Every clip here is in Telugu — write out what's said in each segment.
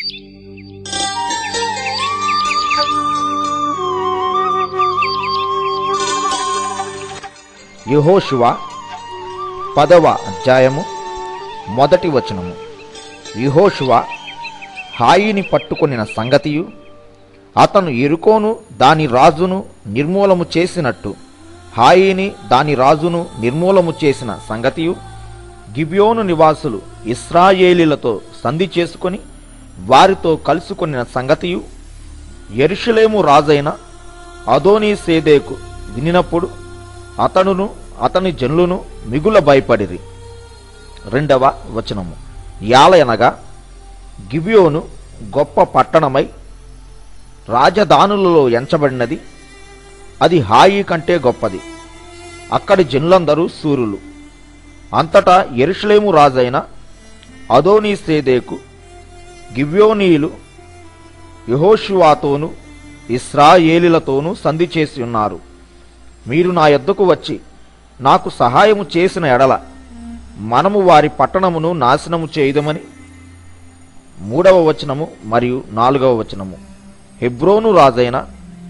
యెహోషువ పదవ అధ్యాయము మొదటి వచనము యెహోషువ హాయిని పట్టుకొనిన సంగతియు అతను ఎరుకోను దాని రాజును నిర్మూలము చేసినట్టు హాయిని దాని రాజును నిర్మూలము చేసిన సంగతియు గిబియోను నివాసులు ఇస్రాయేలీలతో సంధి చేసుకొని వారితో కలుసుకొనిన సంగతియు ఎరుషలేము రాజైన అదోనీ సేదేకు వినినప్పుడు అతనును అతని జనులను మిగుల భయపడిరి రెండవ వచనము యాలయనగా గిబియోను గొప్ప పట్టణమై రాజధానులలో ఎంచబడినది అది హాయి కంటే గొప్పది అక్కడి జనులందరూ సూరులు అంతటా ఎరుషలేము రాజైన అదోనీ సేదేకు గివ్యోనీయులు యెహోషువాతోను ఇస్రాయేలీలతోనూ సంధి చేసి ఉన్నారు మీరు నా యొద్దకు వచ్చి నాకు సహాయము చేసిన ఎడల మనము వారి పట్టణమును నాశనము చేయుదమని మూడవ వచనము మరియు నాలుగవ వచనము హెబ్రోను రాజైన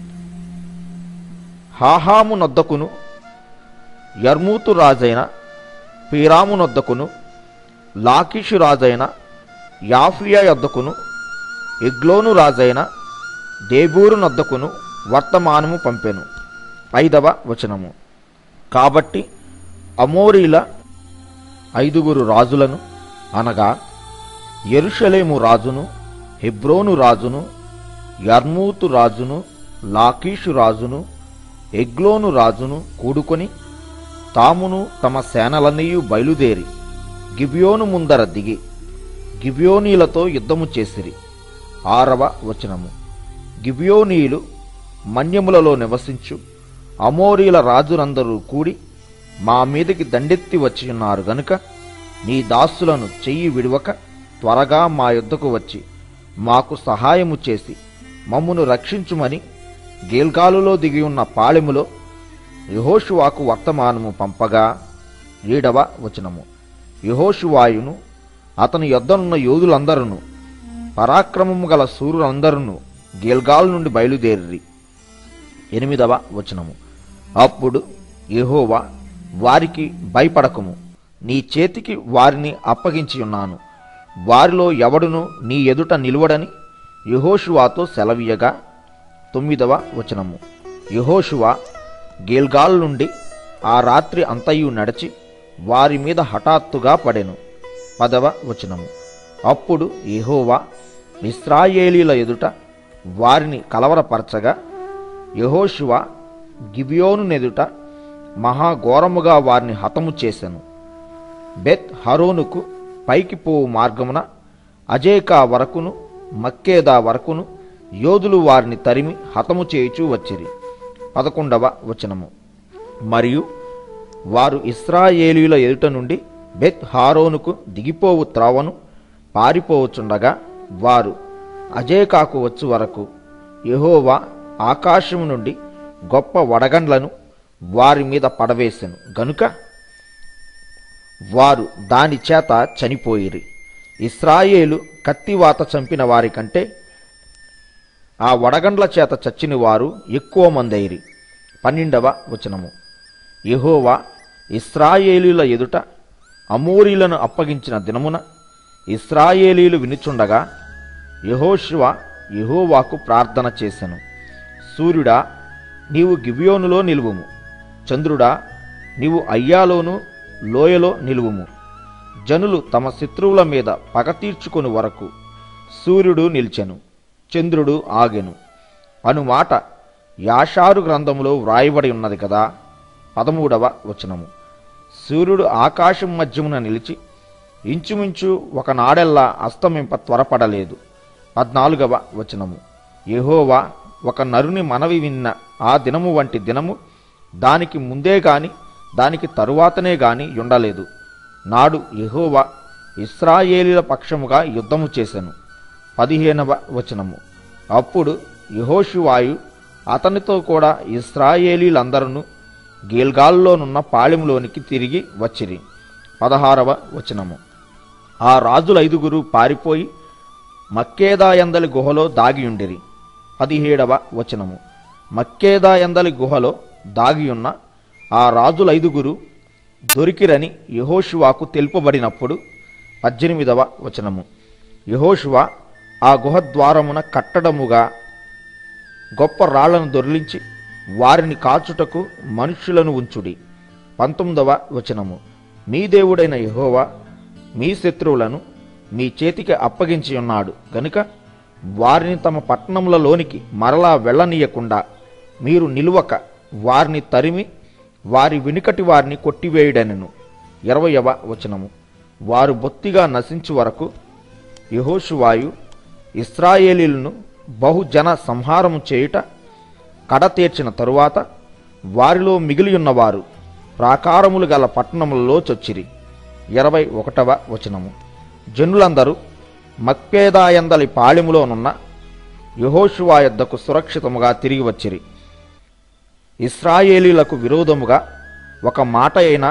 హాహాము నొద్దకును యర్మూతు రాజైన పీరాము నొద్దకును లాకీషు రాజైన యాఫియా యొద్దకును ఎగ్లోను రాజైన దేబూరు నొద్దకును వర్తమానము పంపెను ఐదవ వచనము కాబట్టి అమోరీల ఐదుగురు రాజులను అనగా ఎరుషలేము రాజును హెబ్రోను రాజును యర్మూతు రాజును లాకీషు రాజును ఎగ్లోను రాజును కూడుకొని తామును తమ సేనలన్నీయు బయలుదేరి గిబియోను ముందర దిగి గిబియోనీలతో యుద్ధము చేసిరి ఆరవ వచనము గిబియోనీయులు మన్యములలో నివసించు అమోరీల రాజులందరూ కూడి మా మీదకి దండెత్తి వచ్చి ఉన్నారు గనుక నీ దాసులను చెయ్యి విడవక త్వరగా మా యుద్ధకు వచ్చి మాకు సహాయము చేసి మమ్మును రక్షించుమని గేల్గాలులో దిగి ఉన్న పాళెములో యహోషువాకు వర్తమానము పంపగా ఏడవ వచనము యహోషువాయును అతని యొద్దనున్న యోధులందరూ పరాక్రమము గల సూర్యులందరూ గేల్గాల్ నుండి బయలుదేరి ఎనిమిదవ వచనము అప్పుడు యెహోవా వారికి భయపడకము నీ చేతికి వారిని అప్పగించి ఉన్నాను వారిలో ఎవడును నీ ఎదుట నిలువడని యెహోషువాతో సెలవీయగా తొమ్మిదవ వచనము యెహోషువ గేల్గాల్ నుండి ఆ రాత్రి అంతయు నడిచి వారి మీద హఠాత్తుగా పడెను పదవ వచనము అప్పుడు యెహోవా ఇస్రాయేలీల ఎదుట వారిని కలవరపరచగా యెహోషువ గిబియోను నెదుట మహాఘోరముగా వారిని హతము చేసెను బెత్ హరోనుకు పైకి పోవు మార్గమున అజేకా వరకును మక్కేదా వరకును యోధులు వారిని తరిమి హతము చేయుచూ వచ్చిరి పదకొండవ వచనము మరియు వారు ఇస్రాయేలీల ఎదుట నుండి బెత్ హారోనుకు దిగిపోవు త్రోవను పారిపోవచుండగా వారు అజేకాకు వచ్చు వరకు యెహోవా ఆకాశము నుండి గొప్ప వడగండ్లను వారి మీద పడవేసెను గనుక వారు దాని చేత చనిపోయిరి ఇస్రాయేలు కత్తివాత చంపిన వారి కంటే ఆ వడగండ్ల చేత చచ్చిన వారు ఎక్కువ మందైరి పన్నెండవ వచనము యెహోవా ఇస్రాయేలీల ఎదుట అమోరీలను అప్పగించిన దినమున ఇస్రాయేలీలు వినుచుండగా యెహోషువ యెహోవాకు ప్రార్థన చేసెను సూర్యుడా నీవు గిబియోనులో నిలువుము చంద్రుడా నీవు అయ్యాలోను లోయలో నిలువుము జనులు తమ శత్రువుల మీద పగ తీర్చుకొని వరకు సూర్యుడు నిలిచెను చంద్రుడు ఆగెను అనుమాట యాషారు గ్రంథములో వ్రాయబడి ఉన్నది కదా పదమూడవ వచనము సూర్యుడు ఆకాశం మధ్యమున నిలిచి ఇంచుమించు ఒక నాడెల్లా అస్తమింప త్వరపడలేదు పద్నాలుగవ వచనము యెహోవా ఒక నరుని మనవి విన్న ఆ దినము వంటి దినము దానికి ముందే గాని దానికి తరువాతనే గాని ఉండలేదు నాడు యెహోవా ఇస్రాయేలీల పక్షముగా యుద్ధము చేసెను పదిహేనవ వచనము అప్పుడు యెహోషువాయు అతనితో కూడా ఇస్రాయేలీలందరూ గీల్గాల్లోనున్న పాళెంలోనికి తిరిగి వచ్చిరి పదహారవ వచనము ఆ రాజుల ఐదుగురు పారిపోయి మక్కేదాయందలి గుహలో దాగియుండిరి పదిహేడవ వచనము మక్కేదాయందలి గుహలో దాగియున్న ఆ రాజులైదుగురు దొరికిరని యహోషువాకు తెలుపబడినప్పుడు పద్దెనిమిదవ వచనము యహోషువ ఆ గుహ ద్వారమున కట్టడముగా గొప్ప రాళ్లను దొర్లించి వారిని కాచుటకు మనుష్యులను ఉంచుడి పంతొమ్మిదవ వచనము మీ దేవుడైన యెహోవా మీ శత్రువులను మీ చేతికి అప్పగించి ఉన్నాడు గనుక వారిని తమ పట్టణములలోనికి మరలా వెళ్ళనీయకుండా మీరు నిలువక వారిని తరిమి వారి వెనుకటి వారిని కొట్టివేయుడనెను ఇరవయవ వచనము వారు బొత్తిగా నశించు వరకు యెహోషువాయు ఇస్రాయేలీలను బహుజన సంహారము చేయుట కడతీర్చిన తరువాత వారిలో మిగిలియున్నవారు ప్రాకారములు గల పట్టణములలో చొచ్చిరి ఇరవై ఒకటవ వచనము జనులందరూ మక్పేదాయందలి పాళెములోనున్న యెహోషువా యొద్దకు సురక్షితముగా తిరిగి వచ్చిరి ఇస్రాయేలీలకు విరోధముగా ఒక మాట అయినా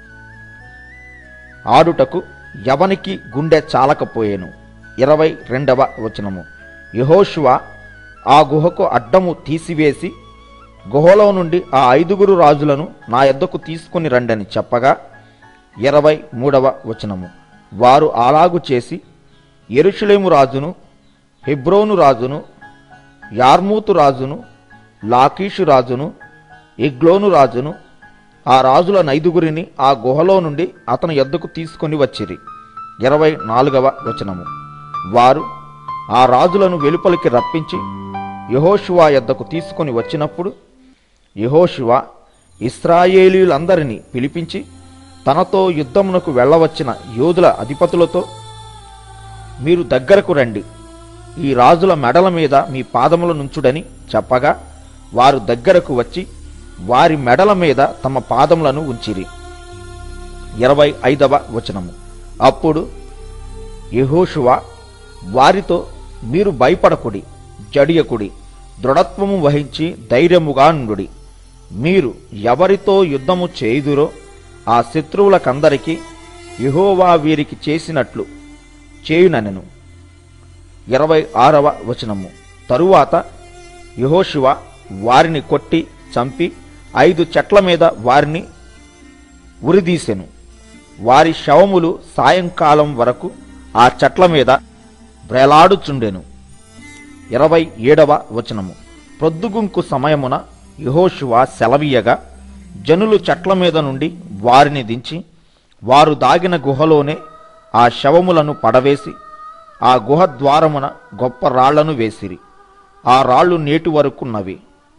ఆడుటకు ఎవనికి గుండె చాలకపోయేను ఇరవై రెండవ వచనము యహోషువ ఆ గుహకు అడ్డము తీసివేసి గుహలో నుండి ఆ ఐదుగురు రాజులను నా యొద్దకు తీసుకుని రండని చెప్పగా ఇరవై మూడవ వచనము వారు అలాగు చేసి ఎరుషులేము రాజును హెబ్రోను రాజును యార్మూతు రాజును లాకీషు రాజును ఎగ్లోను రాజును ఆ రాజుల నైదుగురిని ఆ గుహలో నుండి అతని యొద్దకు తీసుకొని వచ్చిరి ఇరవై నాలుగవ వచనము వారు ఆ రాజులను వెలుపలికి రప్పించి యహోషువా యొద్దకు తీసుకొని వచ్చినప్పుడు యహోషువ ఇస్రాయేలీలందరినీ పిలిపించి తనతో యుద్ధమునకు వెళ్ళవచ్చిన యోధుల అధిపతులతో మీరు దగ్గరకు రండి ఈ రాజుల మెడల మీద మీ పాదముల నుంచుడని చెప్పగా వారు దగ్గరకు వచ్చి వారి మెడల మీద తమ పాదములను ఉంచిరి ఇరవై ఐదవ వచనము అప్పుడు యెహోషువ వారితో మీరు భయపడకుడి జడియకుడి దృఢత్వము వహించి ధైర్యముగా నుండుడి మీరు ఎవరితో యుద్ధము చేయుదురో ఆ శత్రువులకందరికీ యెహోవా వీరికి చేసినట్లు చేయుననెను ఇరవై ఆరవ వచనము తరువాత యెహోషువ వారిని కొట్టి చంపి ఐదు చెట్ల మీద వారిని ఉరిదీసెను వారి శవములు సాయంకాలం వరకు ఆ చెట్ల మీద వ్రేలాడుచుండెను ఇరవై ఏడవ వచనము ప్రొద్దుగుంకు సమయమున యెహోషువ సెలవీయగా జనులు చెట్ల మీద నుండి వారిని దించి వారు దాగిన గుహలోనే ఆ శవములను పడవేసి ఆ గుహ ద్వారమున గొప్ప రాళ్లను వేసిరి ఆ రాళ్ళు నేటి వరకున్నవి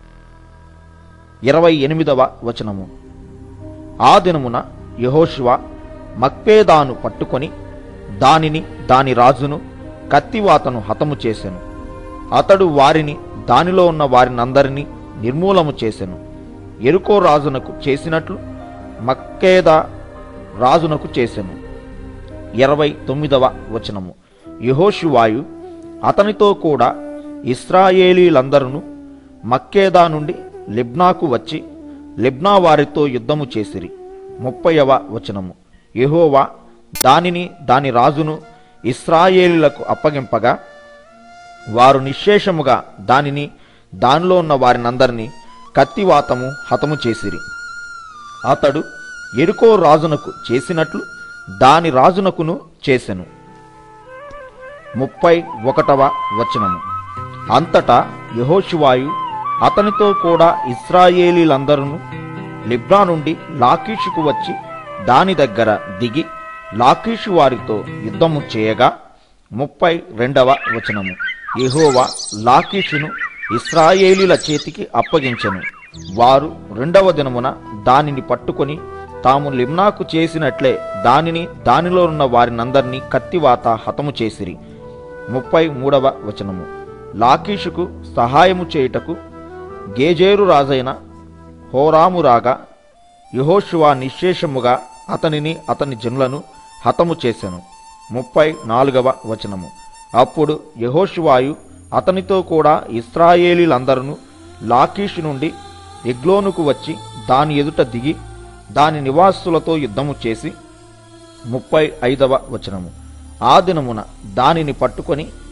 ఇరవై ఎనిమిదవ వచనము ఆ దినమున యెహోషువ మక్పేదాను పట్టుకొని దానిని దాని రాజును కత్తివాతను హతము చేసెను అతడు వారిని దానిలో ఉన్న వారినందరినీ నిర్మూలము చేసెను ఎరుకో రాజునకు చేసినట్లు మక్కేదా రాజునకు చేసెను ఇరవై తొమ్మిదవ వచనము యెహోషువాయు అతనితో కూడా ఇస్రాయేలీలందరూ మక్కేదా నుండి లిబ్నాకు వచ్చి లిబ్నా వారితో యుద్ధము చేసిరి ముప్పైవ వచనము యెహోవా దానిని దాని రాజును ఇస్రాయేలీలకు అప్పగింపగా వారు నిశ్శేషముగా దానిని దానిలో ఉన్న వారినందరినీ కత్తివాతము హతము చేసిరి అతడు ఎరుకో రాజునకు చేసినట్లు దాని రాజునకును చేసెను ముప్పై ఒకటవ వచనము అంతటా యెహోషువాయు అతనితో కూడా ఇస్రాయేలీలందరూ లిబ్నా నుండి లాకీషుకు వచ్చి దాని దగ్గర దిగి లాకీషు వారితో యుద్ధము చేయగా ముప్పై రెండవ వచనము యెహోవా లాకీషును ఇస్రాయేలీల చేతికి అప్పగించెను వారు రెండవ దినమున దానిని పట్టుకొని తాము లిమ్నాకు చేసినట్లే దానిని దానిలో ఉన్న వారినందరినీ కత్తివాత హతము చేసిరి ముప్పై మూడవ వచనము లాకీషుకు సహాయము చేయుటకు గేజేరు రాజైన హోరాము రాగా యెహోషువా నిశ్శేషముగా అతనిని అతని జనులను హతము చేసెను ముప్పై నాలుగవ వచనము అప్పుడు యెహోషువాయు అతనితో కూడా ఇస్రాయేలీలందరూ లాకీషు నుండి ఎగ్లోనుకు వచ్చి దాని ఎదుట దిగి దాని నివాసులతో యుద్ధము చేసి ముప్పై ఐదవ వచనము ఆ దినమున దానిని పట్టుకొని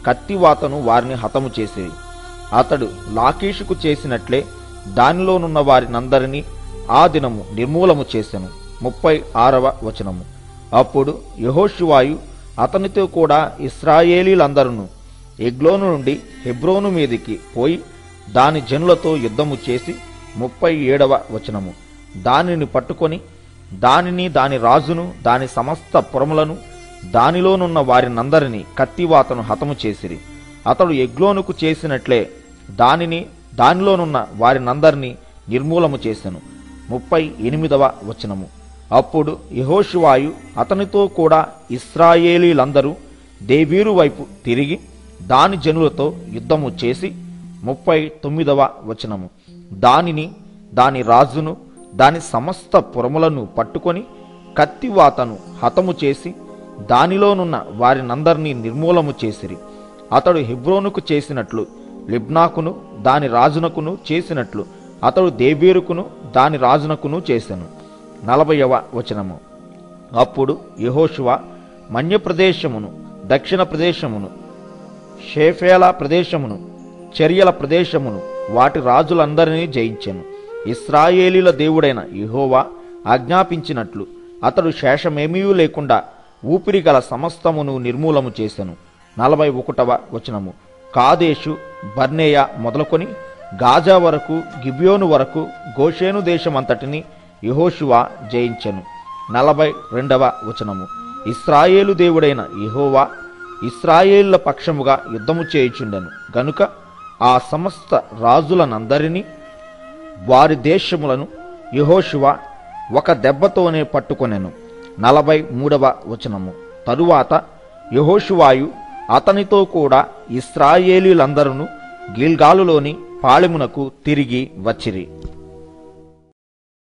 కత్తివాతను వారిని హతము చేసిరి అతడు లాకీషుకు చేసినట్లే దానిలోనున్న వారినందరినీ ఆ దినము నిర్మూలము చేసెను ముప్పై ఆరవ వచనము అప్పుడు యెహోషువాయు అతనితో కూడా ఇస్రాయేలీలందరూ ఎగ్లోను నుండి హెబ్రోను మీదికి పోయి దాని జనులతో యుద్ధము చేసి ముప్పై ఏడవ వచనము దానిని పట్టుకొని దానిని దాని రాజును దాని సమస్త పురములను దానిలోనున్న వారినందరినీ కత్తివాతను హతము చేసిరి అతడు ఎగ్లోనుకు చేసినట్లే దానిని దానిలోనున్న వారినందరినీ నిర్మూలము చేసెను ముప్పై ఎనిమిదవ వచనము అప్పుడు యెహోషువాయు అతనితో కూడా ఇస్రాయేలీలందరూ దేవీరు వైపు తిరిగి దాని జనులతో యుద్ధము చేసి ముప్పై తొమ్మిదవ వచనము దానిని దాని రాజును దాని సమస్త పురములను పట్టుకొని కత్తివాతను హతము చేసి దానిలోనున్న వారినందరినీ నిర్మూలము చేసిరి అతడు హెబ్రోనుకు చేసినట్లు లిబ్నాకును దాని రాజునకును చేసినట్లు అతడు దేబీరుకును దాని రాజునకును చేసెను నలభైవ వచనము అప్పుడు యెహోషువ మన్య ప్రదేశమును దక్షిణ ప్రదేశమును షేఫేల ప్రదేశమును చర్యల ప్రదేశమును వాటి రాజులందరినీ జయించెను ఇస్రాయేలీల దేవుడైన యెహోవా ఆజ్ఞాపించినట్లు అతడు శేషమేమీ లేకుండా ఊపిరి గల సమస్తమును నిర్మూలము చేసెను నలభై ఒకటవ వచనము కాదేశు బర్నేయ మొదలుకొని గాజా వరకు గిబ్యోను వరకు గోషేను దేశమంతటిని యెహోషువా జయించెను నలభై రెండవ వచనము ఇస్రాయేలు దేవుడైన యెహోవా ఇస్రాయేళ్ల పక్షముగా యుద్ధము చేయుచుండెను గనుక ఆ సమస్త రాజులనందరినీ వారి దేశములను యెహోషువ ఒక దెబ్బతోనే పట్టుకొనెను నలభై మూడవ వచనము తరువాత యెహోషువాయు అతనితో కూడా ఇస్రాయేలీలందరూ గిల్గాలులోని పాళెమునకు తిరిగి వచ్చిరి